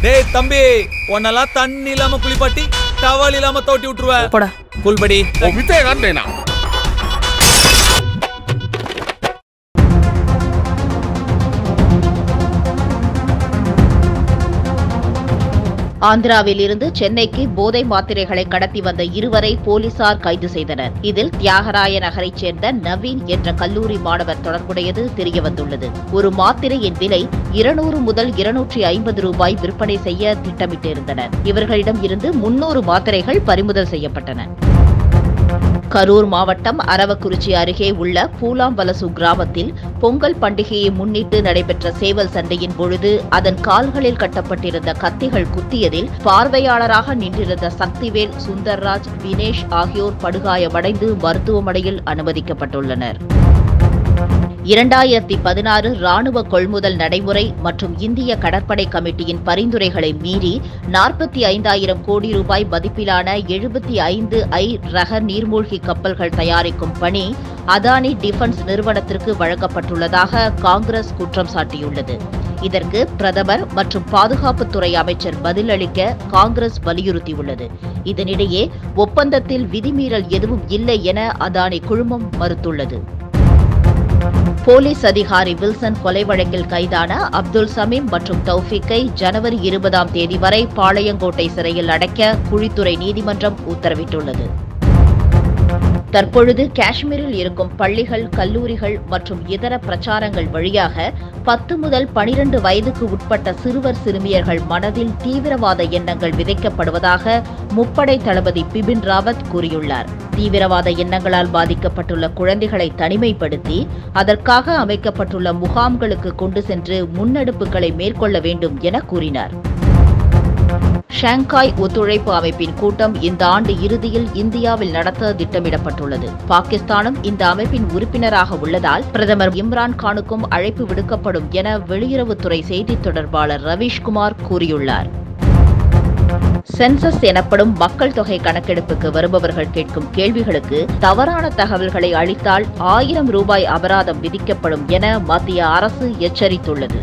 டேய் தம்பி உன்னெல்லாம் தண்ணி இல்லாம குளிப்பாட்டி டவல் இல்லாம தோட்டி விட்டுருவேன் போடா குல்படி ஓ வித்தே காண்டேனா ஆந்திராவில் இருந்து சென்னைக்கு போதை மாத்திரைகளை கடத்தி வந்த இருவரை போலீசார் கைது செய்தனர் இதில் தியாகராய நகரைச் சேர்ந்த நவீன் என்ற கல்லூரி மாணவர் தொடர்புடையது தெரியவந்துள்ளது ஒரு மாத்திரையின் விலை இருநூறு முதல் இருநூற்றி ஐம்பது ரூபாய் விற்பனை செய்ய திட்டமிட்டிருந்தனர் இவர்களிடம் இருந்து முன்னூறு மாத்திரைகள் பறிமுதல் செய்யப்பட்டன கரூர் மாவட்டம் அரவக்குறிச்சி அருகே உள்ள பூலாம்பலசு கிராமத்தில் பொங்கல் பண்டிகையை முன்னிட்டு நடைபெற்ற சேவல் சண்டையின் பொழுது அதன் கால்களில் கட்டப்பட்டிருந்த கத்திகள் குத்தியதில் பார்வையாளராக நின்றிருந்த சக்திவேல் சுந்தர்ராஜ் வினேஷ் ஆகியோர் படுகாயமடைந்து மருத்துவமனையில் அனுமதிக்கப்பட்டுள்ளனர் இரண்டாயிரத்தி பதினாறு ராணுவ கொள்முதல் நடைமுறை மற்றும் இந்திய கடற்படை கமிட்டியின் பரிந்துரைகளை மீறி நாற்பத்தி ஐந்தாயிரம் கோடி ரூபாய் மதிப்பிலான எழுபத்தி ஐந்து ஐ ரக நீர்மூழ்கி கப்பல்கள் தயாரிக்கும் பணி அதானி டிஃபென்ஸ் நிறுவனத்திற்கு வழங்கப்பட்டுள்ளதாக காங்கிரஸ் குற்றம் சாட்டியுள்ளது இதற்கு பிரதமர் மற்றும் பாதுகாப்புத்துறை அமைச்சர் பதிலளிக்க காங்கிரஸ் வலியுறுத்தியுள்ளது இதனிடையே ஒப்பந்தத்தில் விதிமீறல் எதுவும் இல்லை என அதானி குழுமம் மறுத்துள்ளது போலீஸ் அதிகாரி வில்சன் கொலை வழக்கில் கைதான அப்துல் சமீம் மற்றும் தௌஃபிக்கை ஜனவரி இருபதாம் தேதி வரை பாளையங்கோட்டை சிறையில் அடைக்க குழித்துறை நீதிமன்றம் உத்தரவிட்டுள்ளது தற்பொழுது காஷ்மீரில் இருக்கும் பள்ளிகள் கல்லூரிகள் மற்றும் இதர பிரச்சாரங்கள் வழியாக பத்து முதல் பனிரெண்டு வயதுக்கு உட்பட்ட சிறுவர் சிறுமியர்கள் மனதில் தீவிரவாத எண்ணங்கள் விதைக்கப்படுவதாக முப்படை தளபதி பிபின் ராவத் கூறியுள்ளார் தீவிரவாத எண்ணங்களால் பாதிக்கப்பட்டுள்ள குழந்தைகளை தனிமைப்படுத்தி அதற்காக அமைக்கப்பட்டுள்ள முகாம்களுக்கு கொண்டு சென்று முன்னெடுப்புகளை மேற்கொள்ள வேண்டும் என கூறினார் ஷாங்காய் ஒத்துழைப்பு அமைப்பின் கூட்டம் இந்த ஆண்டு இறுதியில் இந்தியாவில் நடத்த திட்டமிடப்பட்டுள்ளது பாகிஸ்தானும் இந்த அமைப்பின் உறுப்பினராக உள்ளதால் பிரதமர் இம்ரான் கானுக்கும் அழைப்பு விடுக்கப்படும் என வெளியுறவுத்துறை செய்தித் தொடர்பாளர் ரவீஷ்குமார் கூறியுள்ளார் சென்சஸ் எனப்படும் மக்கள் தொகை கணக்கெடுப்புக்கு வருபவர்கள் கேட்கும் கேள்விகளுக்கு தவறான தகவல்களை அளித்தால் ஆயிரம் ரூபாய் அபராதம் விதிக்கப்படும் என மத்திய அரசு எச்சரித்துள்ளது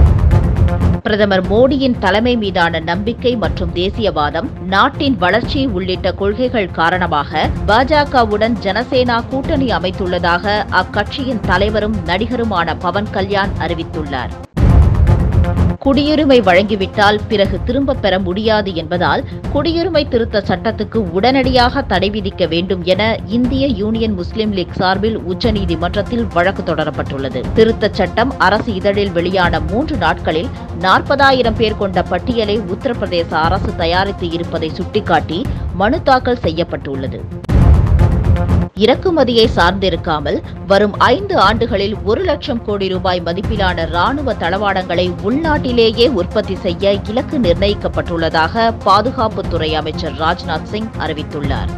பிரதமர் மோடியின் தலைமை மீதான நம்பிக்கை மற்றும் தேசியவாதம் நாட்டின் வளர்ச்சி உள்ளிட்ட கொள்கைகள் காரணமாக பாஜகவுடன் ஜனசேனா கூட்டணி அமைத்துள்ளதாக அக்கட்சியின் தலைவரும் நடிகருமான பவன் கல்யாண் அறிவித்துள்ளார் குடியுரிமை வழங்கிவிட்டால் பிறகு திரும்பப் பெற முடியாது என்பதால் குடியுரிமை திருத்த சட்டத்துக்கு உடனடியாக தடை விதிக்க வேண்டும் என இந்திய யூனியன் முஸ்லீம் லீக் சார்பில் உச்சநீதிமன்றத்தில் வழக்கு தொடரப்பட்டுள்ளது திருத்தச் சட்டம் அரசு இதழில் வெளியான மூன்று நாட்களில் நாற்பதாயிரம் பேர் கொண்ட பட்டியலை உத்தரப்பிரதேச அரசு தயாரித்து இருப்பதை சுட்டிக்காட்டி மனு தாக்கல் செய்யப்பட்டுள்ளது இறக்குமதியை சார்ந்திருக்காமல் வரும் ஐந்து ஆண்டுகளில் ஒரு லட்சம் கோடி ரூபாய் மதிப்பிலான ராணுவ தளவாடங்களை உள்நாட்டிலேயே உற்பத்தி செய்ய இலக்கு நிர்ணயிக்கப்பட்டுள்ளதாக பாதுகாப்புத்துறை அமைச்சர் ராஜ்நாத் சிங் அறிவித்துள்ளார்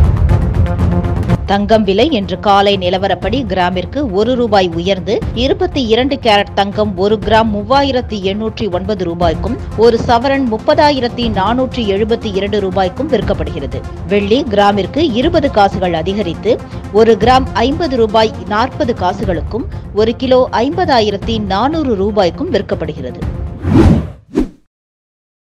தங்கம் விலை இன்று காலை நிலவரப்படி கிராமிற்கு ஒரு ரூபாய் உயர்ந்து இருபத்தி இரண்டு கேரட் தங்கம் ஒரு கிராம் மூவாயிரத்தி எண்ணூற்றி ஒன்பது ரூபாய்க்கும் ஒரு சவரன் முப்பதாயிரத்தி நானூற்றி எழுபத்தி இரண்டு ரூபாய்க்கும் விற்கப்படுகிறது வெள்ளி கிராமிற்கு இருபது காசுகள் அதிகரித்து ஒரு கிராம் ஐம்பது ரூபாய் நாற்பது காசுகளுக்கும் ஒரு கிலோ ஐம்பதாயிரத்தி நானூறு ரூபாய்க்கும் விற்கப்படுகிறது